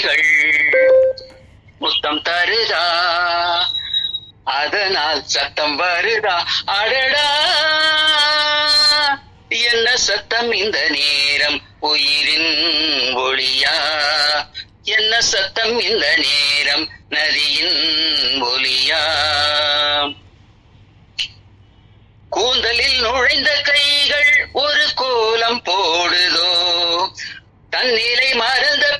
கைகள் முத்தம் தருதா அதனால் சத்தம் வருதா அடடா என்ன சத்தம் இந்த நேரம் உயிரின் ஒளியா என்ன சத்தம் இந்த நேரம் நதியின் ஒலியா கூந்தலில் நுழைந்த கைகள் ஒரு கோலம் போடுதோ தன்னிலை மறந்த